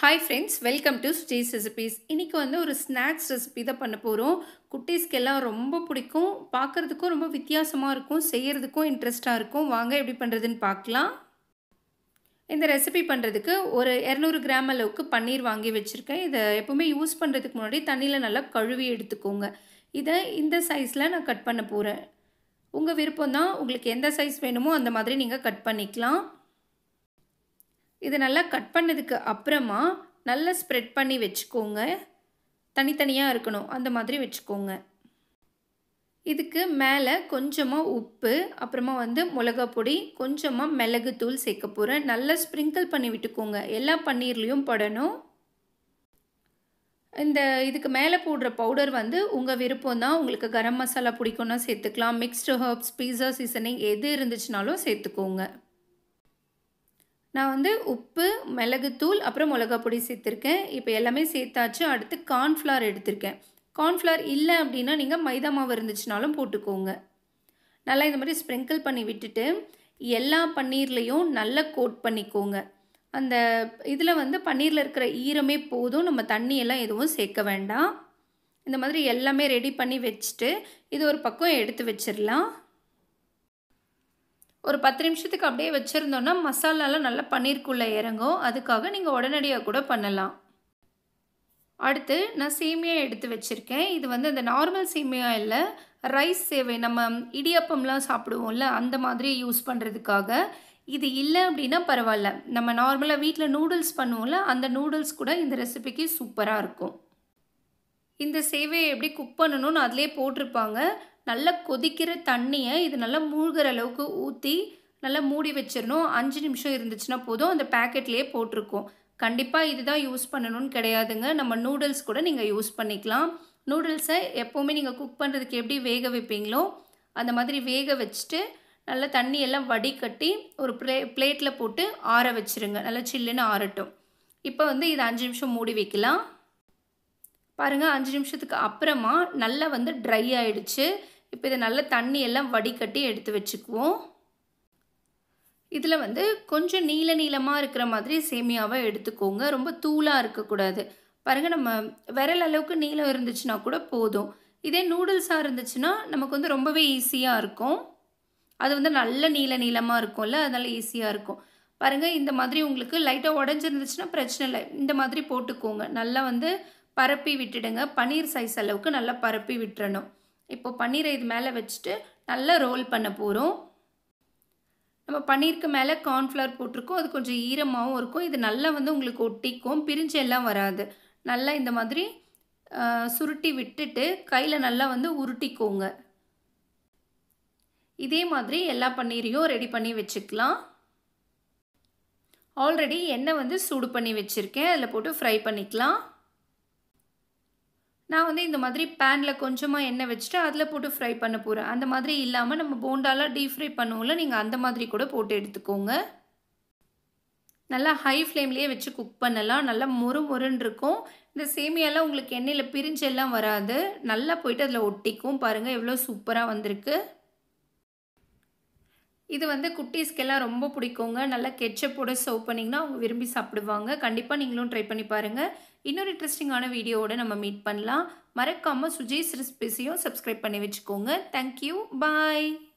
hi friends welcome to stays recipes இன்றைக்கி வந்து ஒரு ஸ்நாக்ஸ் ரெசிபி தான் பண்ண போகிறோம் குட்டீஸ்க்கெல்லாம் ரொம்ப பிடிக்கும் பார்க்குறதுக்கும் ரொம்ப வித்தியாசமாக இருக்கும் செய்கிறதுக்கும் இன்ட்ரெஸ்ட்டாக இருக்கும் வாங்க எப்படி பண்ணுறதுன்னு பார்க்கலாம் இந்த ரெசிபி பண்ணுறதுக்கு ஒரு இரநூறு கிராம் அளவுக்கு பன்னீர் வாங்கி வச்சுருக்கேன் இதை எப்போவுமே யூஸ் பண்ணுறதுக்கு முன்னாடி தண்ணியில் நல்லா கழுவி எடுத்துக்கோங்க இதை இந்த சைஸில் நான் கட் பண்ண போகிறேன் உங்கள் விருப்பம் தான் உங்களுக்கு எந்த சைஸ் வேணுமோ அந்த மாதிரி நீங்கள் கட் பண்ணிக்கலாம் இது நல்லா கட் பண்ணதுக்கு அப்புறமா நல்லா ஸ்ப்ரெட் பண்ணி வச்சுக்கோங்க தனித்தனியாக இருக்கணும் அந்த மாதிரி வச்சுக்கோங்க இதுக்கு மேலே கொஞ்சமாக உப்பு அப்புறமா வந்து மிளகா பொடி கொஞ்சமாக மிளகுத்தூள் சேர்க்க போகிறேன் நல்லா ஸ்ப்ரிங்கிள் பண்ணி விட்டுக்கோங்க எல்லா பன்னீர்லேயும் படணும் இந்த இதுக்கு மேலே போடுற பவுடர் வந்து உங்கள் விருப்பம் தான் உங்களுக்கு கரம் மசாலா பிடிக்கும்னா சேர்த்துக்கலாம் மிக்ஸ்டு ஹர்ப்ஸ் பீஸா சீசனிங் எது இருந்துச்சுனாலும் சேர்த்துக்கோங்க நான் வந்து உப்பு மிளகுத்தூள் அப்புறம் மிளகா பொடி சேர்த்துருக்கேன் இப்போ எல்லாமே சேர்த்தாச்சு அடுத்து கார்ன்ஃப்ளவர் எடுத்திருக்கேன் கார்ன்ஃப்ளவர் இல்லை அப்படின்னா நீங்கள் மைதா மாவு இருந்துச்சுனாலும் போட்டுக்கோங்க நல்லா இந்த மாதிரி ஸ்ப்ரிங்கிள் பண்ணி விட்டுட்டு எல்லா பன்னீர்லேயும் நல்லா கோட் பண்ணிக்கோங்க அந்த இதில் வந்து பன்னீரில் இருக்கிற ஈரமே போதும் நம்ம தண்ணியெல்லாம் எதுவும் சேர்க்க வேண்டாம் இந்த மாதிரி எல்லாமே ரெடி பண்ணி வச்சுட்டு இது ஒரு பக்கம் எடுத்து வச்சிடலாம் ஒரு பத்து நிமிஷத்துக்கு அப்படியே வச்சுருந்தோன்னா மசாலாலாம் நல்லா பன்னீருக்குள்ளே இறங்கும் அதுக்காக நீங்கள் உடனடியாக கூட பண்ணலாம் அடுத்து நான் சேமியா எடுத்து வச்சுருக்கேன் இது வந்து அந்த நார்மல் சேமியா இல்லை ரைஸ் சேவை நம்ம இடியப்பம்லாம் சாப்பிடுவோம்ல அந்த மாதிரி யூஸ் பண்ணுறதுக்காக இது இல்லை அப்படின்னா பரவாயில்ல நம்ம நார்மலாக வீட்டில் நூடுல்ஸ் பண்ணுவோம்ல அந்த நூடுல்ஸ் கூட இந்த ரெசிபிக்கு சூப்பராக இருக்கும் இந்த சேவையை எப்படி குக் பண்ணணும்னு அதிலே போட்டிருப்பாங்க நல்லா கொதிக்கிற தண்ணியை இது நல்லா மூழ்கிற அளவுக்கு ஊற்றி நல்லா மூடி வச்சிடணும் அஞ்சு நிமிஷம் இருந்துச்சுன்னா போதும் அந்த பேக்கெட்லேயே போட்டிருக்கோம் கண்டிப்பாக இதுதான் யூஸ் பண்ணணும்னு கிடையாதுங்க நம்ம நூடுல்ஸ் கூட நீங்கள் யூஸ் பண்ணிக்கலாம் நூடுல்ஸை எப்போவுமே நீங்கள் குக் பண்ணுறதுக்கு எப்படி வேக வைப்பீங்களோ அந்த மாதிரி வேக வச்சுட்டு நல்லா தண்ணி எல்லாம் வடிகட்டி ஒரு ப்ளே பிளேட்டில் போட்டு ஆற வச்சுருங்க நல்லா சில்லுன்னு ஆறட்டும் இப்போ வந்து இது அஞ்சு நிமிஷம் மூடி வைக்கலாம் பாருங்கள் அஞ்சு நிமிஷத்துக்கு அப்புறமா நல்லா வந்து ட்ரை ஆகிடுச்சு இப்போ இதை நல்லா தண்ணி எல்லாம் வடிகட்டி எடுத்து வச்சுக்குவோம் இதில் வந்து கொஞ்சம் நீள நீளமாக இருக்கிற மாதிரி சேமியாவை எடுத்துக்கோங்க ரொம்ப தூளாக இருக்கக்கூடாது பாருங்கள் நம்ம விரல் அளவுக்கு நீளம் இருந்துச்சுன்னா கூட போதும் இதே நூடுல்ஸாக இருந்துச்சுன்னா நமக்கு வந்து ரொம்பவே ஈஸியாக இருக்கும் அது வந்து நல்ல நீள நீளமாக இருக்கும்ல அதனால் ஈஸியாக இருக்கும் பாருங்கள் இந்த மாதிரி உங்களுக்கு லைட்டாக உடஞ்சிருந்துச்சுன்னா பிரச்சனை இல்லை இந்த மாதிரி போட்டுக்கோங்க நல்லா வந்து பரப்பி விட்டுடுங்க பன்னீர் சைஸ் அளவுக்கு நல்லா பரப்பி விட்டுறணும் இப்போ பன்னீரை இது மேலே வச்சுட்டு நல்லா ரோல் பண்ண போகிறோம் நம்ம பன்னீருக்கு மேலே கார்ன்ஃப்ளவர் போட்டிருக்கோம் அது கொஞ்சம் ஈரமாகவும் இருக்கும் இது நல்லா வந்து உங்களுக்கு ஒட்டிக்கும் பிரிஞ்சு எல்லாம் வராது நல்லா இந்த மாதிரி சுருட்டி விட்டுட்டு கையில் நல்லா வந்து உருட்டிக்கோங்க இதே மாதிரி எல்லா பன்னீரையும் ரெடி பண்ணி வச்சுக்கலாம் ஆல்ரெடி எண்ணெய் வந்து சூடு பண்ணி வச்சுருக்கேன் அதில் போட்டு ஃப்ரை பண்ணிக்கலாம் நான் வந்து இந்த மாதிரி பேனில் கொஞ்சமாக எண்ணெய் வச்சுட்டு அதில் போட்டு ஃப்ரை பண்ண போகிறேன் அந்த மாதிரி இல்லாமல் நம்ம போண்டாலாம் டீப் ஃப்ரை பண்ணுவோம்ல நீங்கள் அந்த மாதிரி கூட போட்டு எடுத்துக்கோங்க நல்லா ஹை ஃப்ளேம்லேயே வச்சு குக் பண்ணலாம் நல்லா மொறு மொறுன்னு இருக்கும் இந்த சேமியாலாம் உங்களுக்கு எண்ணெயில் பிரிஞ்செல்லாம் வராது நல்லா போயிட்டு அதில் ஒட்டிக்கும் பாருங்கள் எவ்வளோ சூப்பராக வந்திருக்கு இது வந்து குட்டீஸ்க்கெல்லாம் ரொம்ப பிடிக்குங்க நல்லா கெச்சப்போட சர்வ் பண்ணிங்கன்னா அவங்க விரும்பி சாப்பிடுவாங்க கண்டிப்பாக நீங்களும் ட்ரை பண்ணி பாருங்கள் இன்னொரு இன்ட்ரெஸ்டிங்கான வீடியோவோட நம்ம மீட் பண்ணலாம் மறக்காமல் சுஜீஸ் ரெசிபிஸையும் சப்ஸ்கிரைப் பண்ணி வச்சுக்கோங்க தேங்க்யூ பாய்